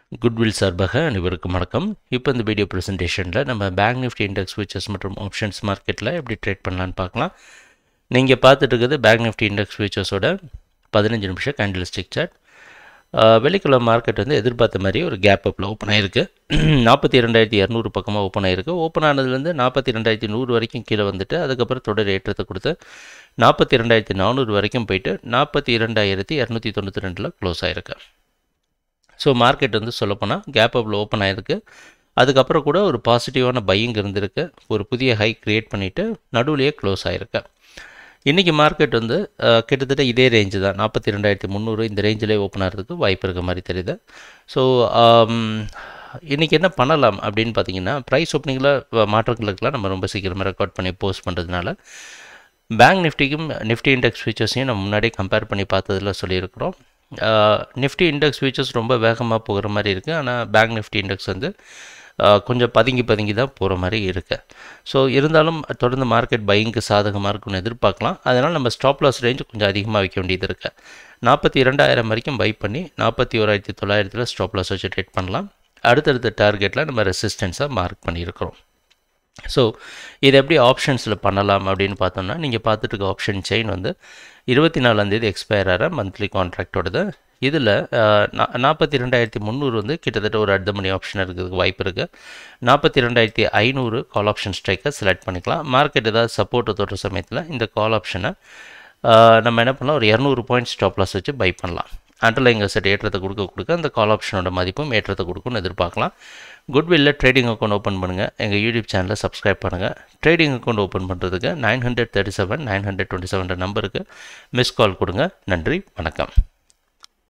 goodwill சார்பாக அனைவருக்கும் வணக்கம் இப்போ இந்த வீடியோ ப்ரெசன்டேஷனில் நம்ம பேங்க் நிஃப்டி இண்டெக்ஸ் ஃபியூச்சர்ஸ் மற்றும் ஆப்ஷன்ஸ் மார்க்கெட்டில் எப்படி ட்ரேட் பண்ணலான்னு பார்க்கலாம் நீங்கள் பார்த்துட்டு இருக்கிறது பேங்க் நிஃப்டி இண்டெக்ஸ் ஃபியூச்சர்ஸோட பதினஞ்சு நிமிஷம் கேண்டில் ஸ்டிக் சார்ட் வெள்ளிக்கிழமை மார்க்கெட் வந்து எதிர்பார்த்த மாதிரி ஒரு கேப் அப்பில் ஓப்பன் ஆயிருக்கு நாற்பத்தி ரெண்டாயிரத்தி இரநூறு பக்கமாக ஓப்பன் ஆயிருக்கு ஓப்பன் ஆனதுலேருந்து நாற்பத்தி ரெண்டாயிரத்தி நூறு வரைக்கும் கீழே வந்துட்டு அதுக்கப்புறம் தொடர் ஏற்றத்தை கொடுத்து நாற்பத்தி ரெண்டாயிரத்தி நானூறு வரைக்கும் போயிட்டு நாற்பத்தி இரண்டாயிரத்தி இரநூத்தி தொண்ணூற்றி ரெண்டில் க்ளோஸ் ஆயிருக்கு ஸோ மார்க்கெட் வந்து சொல்லப்போனால் கேப் அப்பில் ஓப்பன் ஆயிருக்கு அதுக்கப்புறம் கூட ஒரு பாசிட்டிவான பையிங் இருந்திருக்கு ஒரு புதிய ஹை க்ரியேட் பண்ணிவிட்டு நடுவுலையே க்ளோஸ் ஆகிருக்கு இன்றைக்கி மார்க்கெட் வந்து அஹ், கிட்டத்தட்ட இதே ரேஞ்சு தான் நாற்பத்தி ரெண்டாயிரத்தி முந்நூறு இந்த ரேஞ்சிலே ஓப்பன் ஆகிறதுக்கு வாய்ப்பு இருக்க மாதிரி தெரியுது ஸோ இன்றைக்கி என்ன பண்ணலாம் அப்படின்னு பார்த்தீங்கன்னா ப்ரைஸ் ஓப்பனிங்கில் மாற்றங்களுக்கெல்லாம் நம்ம ரொம்ப சீக்கிரமாக ரெக்கார்ட் பண்ணி போஸ்ட் பண்ணுறதுனால பேங்க் நிஃப்டிக்கும் நிஃப்டி இண்டெக்ஸ் ஃபியூச்சர்ஸையும் நம்ம முன்னாடியே கம்பேர் பண்ணி பார்த்ததில் சொல்லியிருக்கிறோம் நிஃப்டி இண்டெக்ஸ் ஃபியூச்சர்ஸ் ரொம்ப வேகமாக போகிற மாதிரி இருக்குது ஆனால் பேங்க் நிஃப்டி இண்டெக்ஸ் வந்து ஆஹ், கொஞ்சம் பதுங்கி பதுங்கி தான் போகிற மாதிரி இருக்குது ஸோ இருந்தாலும் தொடர்ந்து மார்க்கெட் பையிங்க்கு சாதகமாக இருக்கும்னு எதிர்பார்க்கலாம் அதனால் நம்ம ஸ்டாப் லாஸ் ரேஞ்ச் கொஞ்சம் அதிகமாக வைக்க வேண்டியது இருக்குது நாற்பத்தி இரண்டாயிரம் வரைக்கும் பை பண்ணி நாற்பத்தி ஓராயிரத்தி தொள்ளாயிரத்தில் ஸ்டாப் லாஸ் வச்சு ட்ரேட் பண்ணலாம் அடுத்தடுத்த டார்கெட்டில் நம்ம ரெசிஸ்டன்ஸாக மார்க் பண்ணியிருக்கிறோம் ஸோ இது எப்படி ஆப்ஷன்ஸில் பண்ணலாம் அப்படின்னு பார்த்தோம்னா நீங்கள் பார்த்துட்டு இருக்க ஆப்ஷன் செயின் வந்து இருபத்தி நாலாந்தேதி எக்ஸ்பயர் ஆகிற மந்த்லி கான்ட்ராக்டோடது இதில் நாற்பத்தி ரெண்டாயிரத்தி முந்நூறு வந்து கிட்டத்தட்ட ஒரு அடுத்த மணி ஆப்ஷன் இருக்கிறதுக்கு வாய்ப்பு இருக்குது நாற்பத்தி ரெண்டாயிரத்தி ஐநூறு கால் ஆப்ஷன் ஸ்ட்ரைக்கை செலக்ட் பண்ணிக்கலாம் மார்க்கெட் ஏதாவது சப்போர்ட் தொடுற சமயத்தில் இந்த கால் ஆப்ஷனை நம்ம என்ன பண்ணலாம் ஒரு இரநூறு பாயிண்ட் ஸ்டாப் லாஸ் வச்சு பை பண்ணலாம் அண்டர்லைங் செட் ஏற்றத்தை கொடுக்க கொடுக்க அந்த கால் ஆப்ஷனோட மதிப்பும் ஏற்றத்தை கொடுக்கும்னு எதிர்பார்க்கலாம் குட்வில்ல ட்ரேடிங் அக்கௌண்ட் ஓப்பன் பண்ணுங்கள் எங்கள் யூடியூப் சேனலை சப்ஸ்கிரைப் பண்ணுங்கள் ட்ரேடிங் அக்கௌண்ட் ஓப்பன் பண்ணுறதுக்கு nine hundred thirty seven nine hundred twenty seven நம்பருக்கு மிஸ் கால் கொடுங்க நன்றி வணக்கம்